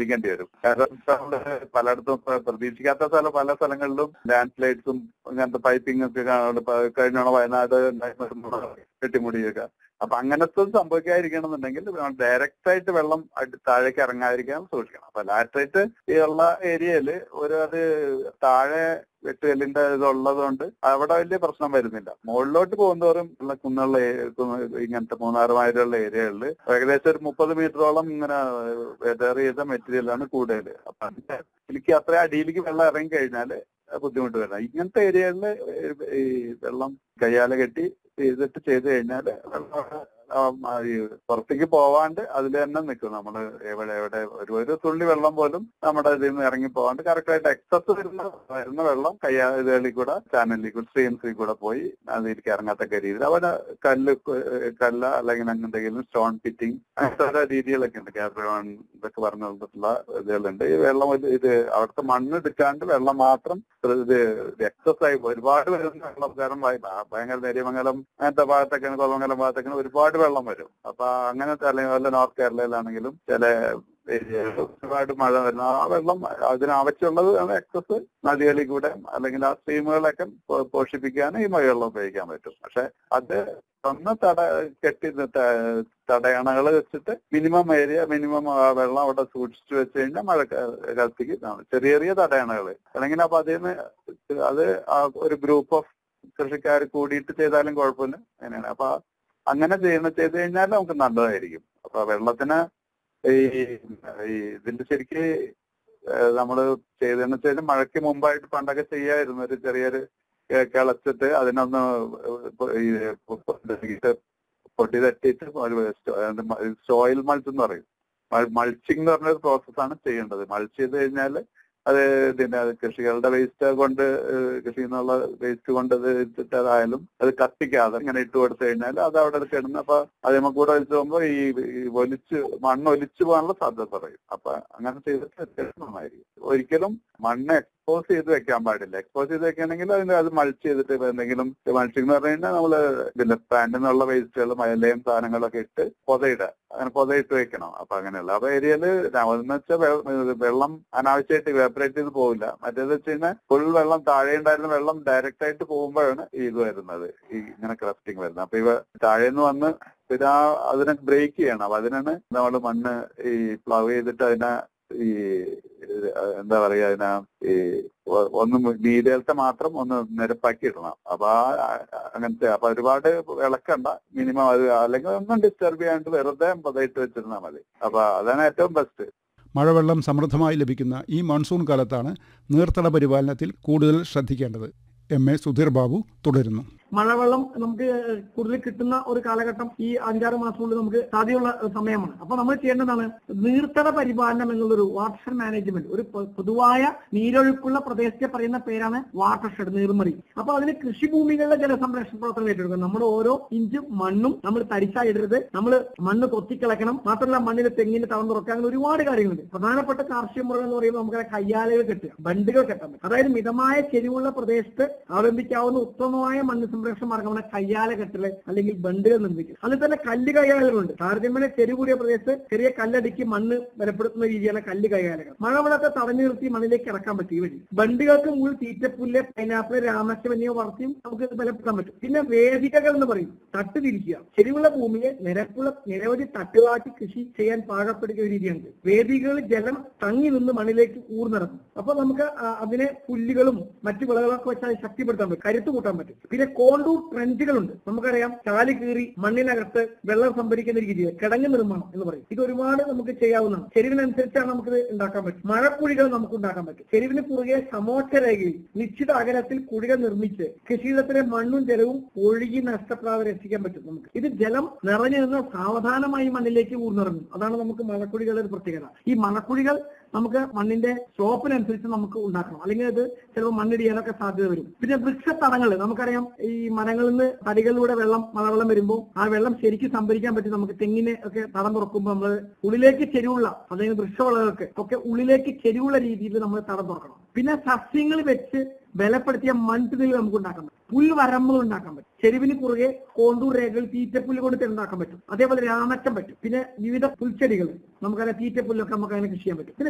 ശ്രദ്ധിക്കേണ്ടി വരും കാരണം നമ്മള് പലയിടത്തും ഇപ്പൊ പ്രതീക്ഷിക്കാത്ത സ്ഥല പല സ്ഥലങ്ങളിലും ലാൻഡ് സ്ലൈഡ്സും അങ്ങനത്തെ പൈപ്പിംഗ് ഒക്കെ കാണുന്നുണ്ട് ഇപ്പൊ കഴിഞ്ഞ വയനാട് കെട്ടിമുടിയൊക്കെ അപ്പൊ അങ്ങനത്തെ സംഭവിക്കാതിരിക്കണം എന്നുണ്ടെങ്കിൽ ഡയറക്റ്റ് ആയിട്ട് വെള്ളം അടി- താഴേക്ക് ഇറങ്ങാതിരിക്കാൻ സൂക്ഷിക്കണം അപ്പൊ ലാറ്ററേറ്റ് ഉള്ള ഏരിയയില് ഒരു അത് താഴെ വെട്ടുകല്ലിന്റെ ഇതുള്ളത് കൊണ്ട് അവിടെ വലിയ പ്രശ്നം വരുന്നില്ല മുകളിലോട്ട് പോകുന്നതോറും ഉള്ള കുന്നുള്ള ഏ- കുന്ന് ഇങ്ങനത്തെ മൂന്നാറ് മാതിരിയുള്ള ഏരിയകളിൽ ഏകദേശം ഒരു മുപ്പത് മീറ്ററോളം ഇങ്ങനെ വെതർ ചെയ്ത മെറ്റീരിയലാണ് കൂടുതൽ അപ്പൊ അതിന്റെ എനിക്ക് അത്ര അടിയിലേക്ക് വെള്ളം ഇറങ്ങി കഴിഞ്ഞാല് ബുദ്ധിമുട്ട് വരാം ഇങ്ങനത്തെ ഏരിയകളിൽ ഈ വെള്ളം കയ്യാല കെട്ടി ചെയ്തിട്ട് ചെയ്ത് കഴിഞ്ഞാല് വെള്ളം അവിടെ, ആ, ആ, ഈ പുറത്തേക്ക് പോവാണ്ട് അതിൽ തന്നെ നിൽക്കും നമ്മൾ എവിടെ എവിടെ ഒരു ഒരു തുള്ളി വെള്ളം പോലും നമ്മുടെ ഇതിൽ നിന്ന് ഇറങ്ങി പോവാണ്ട് കറക്റ്റ് ആയിട്ട് എക്സസ് വരുന്ന വരുന്ന വെള്ളം കയ്യാ ഇതുകളിൽ കൂടെ ചാനലിൽ കൂടെ സ്ട്രീംസിൽ കൂടെ പോയി അതിലേക്ക് ഇറങ്ങാത്തക്ക രീതിയിൽ അവിടെ കല്ല് ക- കല്ല അല്ലെങ്കിൽ അങ്ങനെ എന്തെങ്കിലും സ്റ്റോൺ ഫിറ്റിംഗ് അങ്ങനത്തെ ഓരോ രീതികളൊക്കെ ഉണ്ട് ക്യാബ്രോൺ ഇതൊക്കെ പറഞ്ഞു തന്നിട്ടുള്ള ഇതുകളുണ്ട് ഈ വെള്ളം ഒരു- ഇത് അവിടുത്തെ മണ്ണ് എടുക്കാണ്ട് വെള്ളം മാത്രം ഇത് എക്സസ് ആയി ഒരുപാട് വരുന്ന വെള്ളം കാരണം ഭയ- ഭയങ്കര നേര്യമംഗലം അങ്ങനത്തെ ഭാഗത്തൊക്കെ കൊല്ലമംഗലം ഭാഗത്തൊക്കെ ഒരുപാട് വെള്ളം വരും അപ്പൊ അങ്ങനത്തെ അല്ലെങ്കിൽ വല്ല നോർത്ത് കേരളയിലാണെങ്കിലും ചില ഏരിയകളിൽ ഒരുപാട് മഴ വരുന്ന ആ വെള്ളം അതിനാവശ്യമുള്ളത് എക്സസ് നദികളിൽ കൂടെ അല്ലെങ്കിൽ ആ സ്ട്രീമുകളൊക്കെ പോ- പോഷിപ്പിക്കാൻ ഈ മഴവെള്ളം ഉപയോഗിക്കാൻ പറ്റും പക്ഷെ അത് ഒന്ന് തട കെട്ടി തടയണകൾ വെച്ചിട്ട് മിനിമം ഏരിയ മിനിമം വെള്ളം അവിടെ സൂക്ഷിച്ചു വെച്ച് കഴിഞ്ഞാൽ മഴ കാലത്തേക്ക് ചെറിയ ചെറിയ തടയണകൾ അല്ലെങ്കിൽ അപ്പൊ അതിൽ നിന്ന് അത് ആ ഒരു ഗ്രൂപ്പ് ഓഫ് കൃഷിക്കാർ കൂടിയിട്ട് ചെയ്താലും കുഴപ്പമില്ല അങ്ങനെയാണ് അപ്പൊ അങ്ങനെ ചെയ്യുന്ന ചെയ്ത് കഴിഞ്ഞാൽ നമുക്ക് നല്ലതായിരിക്കും അപ്പൊ വെള്ളത്തിന് ഈ ഈ ഇതിന്റെ ശരിക്ക് നമ്മൾ ചെയ്തതെന്ന് വെച്ചാൽ മഴയ്ക്ക് മുമ്പായിട്ട് പണ്ടൊക്കെ ചെയ്യായിരുന്നു ഒരു ചെറിയൊരു കെ- കിളച്ചിട്ട് അതിനൊന്ന് ഈ പൊടി തട്ടിയിട്ട് സോയിൽ മൾച്ച് എന്ന് പറയും മൾച്ചിങ് എന്ന് പറഞ്ഞ ഒരു പ്രോസസ്സാണ് ചെയ്യേണ്ടത് മൾച്ച് ചെയ്ത് കഴിഞ്ഞാൽ അത് പിന്നെ അത് കൃഷികളുടെ വേസ്റ്റ് കൊണ്ട് ഏഹ് കൃഷിയിൽ നിന്നുള്ള വേസ്റ്റ് കൊണ്ട് അത് ഇട്ടിട്ട് അതായാലും അത് കത്തിക്കാതെ ഇങ്ങനെ ഇട്ട് കൊടുത്തു കഴിഞ്ഞാൽ അത് അവിടെ കിടന്ന് അപ്പൊ അതിമ കൂടെ വെച്ച് പോകുമ്പോൾ ഈ ഈ ഒലിച്ച് മണ്ണ് ഒലിച്ചു പോകാനുള്ള സാധ്യത കുറയും അപ്പൊ അങ്ങനെ ചെയ്തിട്ട് അത്യാവശ്യം നന്നായിരിക്കും ഒരിക്കലും മണ്ണ് എക്സ്പോസ് ചെയ്ത് വെക്കാൻ പാടില്ല എക്സ്പോസ് ചെയ്ത് വെക്കുകയാണെങ്കിൽ അതിന് അത് മൾച്ച് ചെയ്തിട്ട് ഇപ്പൊ എന്തെങ്കിലും മൾച്ചിങ് എന്ന് പറഞ്ഞു കഴിഞ്ഞാൽ നമ്മള് പിന്നെ പാൻറ്റിൽ നിന്നുള്ള വേസ്റ്റുകളും മലയും സാധനങ്ങളൊക്കെ ഇട്ട് പൊതയിടുക അങ്ങനെ പൊതയിട്ട് വെക്കണം അപ്പൊ അങ്ങനെയുള്ള അപ്പൊ ഏരിയയില് എന്ന് വെച്ചാൽ വെള്ളം അനാവശ്യമായിട്ട് ഇവാപറേറ്റ് ചെയ്ത് പോകില്ല മറ്റേത് വെച്ച് കഴിഞ്ഞാൽ ഫുൾ വെള്ളം താഴെ ഉണ്ടായിരുന്ന വെള്ളം ഡയറക്റ്റ് ആയിട്ട് പോകുമ്പോഴാണ് ഈ ഇത് വരുന്നത് ഈ ഇങ്ങനെ ക്രഫ്റ്റിംഗ് വരുന്നത് അപ്പൊ ഇവ താഴേന്ന് വന്ന് പിന്നെ ആ അതിനെ ബ്രേക്ക് ചെയ്യണം അപ്പൊ അതിനാണ് നമ്മൾ മണ്ണ് ഈ പ്ലവ് ചെയ്തിട്ട് അതിനെ ഈ ഇത് എന്താ പറയാ അതിനാ ഈ ഒ- ഒന്ന് മീഡിയത്തെ മാത്രം ഒന്ന് നിരപ്പാക്കി ഇടണം അപ്പൊ ആ ആ- അങ്ങനത്തെ അപ്പൊ ഒരുപാട് ഇളക്കണ്ട മിനിമം അത് അല്ലെങ്കിൽ ഒന്നും ഡിസ്റ്റർബ് ചെയ്യാണ്ട് വെറുതെ പതയിട്ട് വെച്ചിരുന്നാൽ മതി അപ്പൊ അതാണ് ഏറ്റവും ബെസ്റ്റ് മഴവെള്ളം സമൃദ്ധമായി ലഭിക്കുന്ന ഈ മൺസൂൺ കാലത്താണ് നീർത്തട പരിപാലനത്തിൽ കൂടുതൽ ശ്രദ്ധിക്കേണ്ടത് എം എ സുധീർ ബാബു തുടരുന്നു മഴവെള്ളം നമുക്ക് കൂടുതൽ കിട്ടുന്ന ഒരു കാലഘട്ടം ഈ അഞ്ചാറ് മാസം കൊണ്ട് നമുക്ക് സാധ്യതയുള്ള സമയമാണ് അപ്പൊ നമ്മൾ ചെയ്യേണ്ടതാണ് നീർത്തട പരിപാലനം എന്നുള്ളൊരു വാട്ടർ മാനേജ്മെന്റ് ഒരു പൊ- പൊതുവായ നീരൊഴുക്കുള്ള പ്രദേശത്തെ പറയുന്ന പേരാണ് വാട്ടർ ഷെഡ് നീർമറി അപ്പൊ അതിന് കൃഷിഭൂമികളിലെ ജലസംരക്ഷണ പ്രവർത്തനം ഏറ്റെടുക്കുക നമ്മുടെ ഓരോ ഇഞ്ച് മണ്ണും നമ്മൾ തരിച്ചായിടരുത് നമ്മൾ മണ്ണ് കൊത്തിക്കിളക്കണം മാത്രമല്ല മണ്ണിൽ തെങ്ങിന് തളം തുറക്കുക അങ്ങനെ ഒരുപാട് കാര്യങ്ങളുണ്ട് പ്രധാനപ്പെട്ട കാർഷിക മുറകൾ എന്ന് പറയുമ്പോൾ നമുക്ക് കയ്യാലകൾ കെട്ടുക ബണ്ടുകൾ കെട്ടാൻ പറ്റും അതായത് മിതമായ ചെരിവുള്ള പ്രദേശത്ത് അവലംബിക്കാവുന്ന ഉത്തമമായ മണ്ണ് സംരക്ഷണ മാർഗമാണ് കയ്യാല കെട്ടല് അല്ലെങ്കിൽ ബണ്ടുകൾ നിർമ്മിക്കുക അതിൽ തന്നെ കല്ല് കയ്യാലകളുണ്ട് താരതമ്യേന ചെരിവ് കൂടിയ പ്രദേശത്ത് ചെറിയ കല്ലടിക്ക് മണ്ണ് ബലപ്പെടുത്തുന്ന രീതിയാണ് കല്ല് കയ്യാലകൾ മഴവെള്ളത്തെ തടഞ്ഞു നിർത്തി മണ്ണിലേക്ക് ഇറക്കാൻ പറ്റും ഈ വഴി ബണ്ടുകൾക്ക് മുകളിൽ തീറ്റപ്പുല്ല് പൈനാപ്പിൾ രാമശ്യം എന്നിവ വളർത്തിയും നമുക്ക് ഇത് ബലപ്പെടുത്താൻ പറ്റും പിന്നെ വേദികകൾ എന്ന് പറയും തട്ട് തിരിക്കുക ചെരിവുള്ള ഭൂമിയെ നിരപ്പുള്ള നിരവധി തട്ടുകാട്ടി കൃഷി ചെയ്യാൻ പാകപ്പെടുത്തിയ ഒരു രീതിയുണ്ട് വേദികളിൽ ജലം തങ്ങി നിന്ന് മണ്ണിലേക്ക് ഊർന്നിറങ്ങും അപ്പൊ നമുക്ക് ആ, അതിനെ പുല്ലുകളും മറ്റു വിളകളൊക്കെ വെച്ച് അത് ശക്തിപ്പെടുത്താൻ പറ്റും കരുത്ത് കൂട്ടാൻ പറ്റും പിന്നെ കോണ്ടൂർ ട്രെഞ്ചുകളുണ്ട് നമുക്കറിയാം ചാല് കീറി മണ്ണിനകത്ത് വെള്ളം സംഭരിക്കുന്ന രീതി കിടങ്ങ് നിർമ്മാണം എന്ന് പറയും ഇത് ഒരുപാട് നമുക്ക് ചെയ്യാവുന്നതാണ് ചെരിവിനനുസരിച്ചാണ് നമുക്കിത് ഉണ്ടാക്കാൻ പറ്റും മഴക്കുഴികൾ നമുക്ക് ഉണ്ടാക്കാൻ പറ്റും ചെരിവിന് കുറുകെ സമോച്ച രേഖയിൽ നിശ്ചിത അകലത്തിൽ കുഴികൾ നിർമ്മിച്ച് കൃഷിയിടത്തിലെ മണ്ണും ജലവും ഒഴുകി നഷ്ടപ്പെടാതെ രക്ഷിക്കാൻ പറ്റും നമുക്ക് ഇത് ജലം നിറഞ്ഞു നിന്ന് സാവധാനമായി മണ്ണിലേക്ക് ഊർന്നിറങ്ങും അതാണ് നമുക്ക് മഴക്കുഴികളുടെ ഒരു പ്രത്യേകത ഈ മഴക്കുഴികൾ നമുക്ക് മണ്ണിന്റെ സ്ലോപ്പിനനുസരിച്ച് നമുക്ക് ഉണ്ടാക്കണം അല്ലെങ്കിൽ അത് ചിലപ്പോൾ മണ്ണിടിയാനൊക്കെ സാധ്യത വരും പിന്നെ വൃക്ഷത്തടങ്ങൾ നമുക്കറിയാം ഈ മരങ്ങളിൽ നിന്ന് തടികളിലൂടെ വെള്ളം മഴവെള്ളം വരുമ്പോൾ ആ വെള്ളം ശരിക്കും സംഭരിക്കാൻ പറ്റും നമുക്ക് തെങ്ങിനെ ഒക്കെ തടം തുറക്കുമ്പോൾ നമ്മൾ ഉള്ളിലേക്ക് ചെരിവുള്ള അതായത് വൃക്ഷവിളകൾക്ക് ഒക്കെ ഉള്ളിലേക്ക് ചെരിവുള്ള രീതിയിൽ നമ്മൾ തടം തുറക്കണം പിന്നെ സസ്യങ്ങൾ വെച്ച് ബലപ്പെടുത്തിയ മൺതുണികൾ നമുക്ക് ഉണ്ടാക്കാൻ പറ്റും പുൽവരമ്പുകൾ ഉണ്ടാക്കാൻ പറ്റും ചെരുവിന് കുറുകെ കോണ്ടൂർ രേഖകൾ തീറ്റപ്പുല്ല് കൊണ്ട് ഉണ്ടാക്കാൻ പറ്റും അതേപോലെ രാമറ്റം പറ്റും പിന്നെ വിവിധ പുൽച്ചെടികൾ നമുക്കറിയാം തീറ്റപ്പുല്ലൊക്കെ നമുക്ക് അങ്ങനെ കൃഷി ചെയ്യാൻ പറ്റും പിന്നെ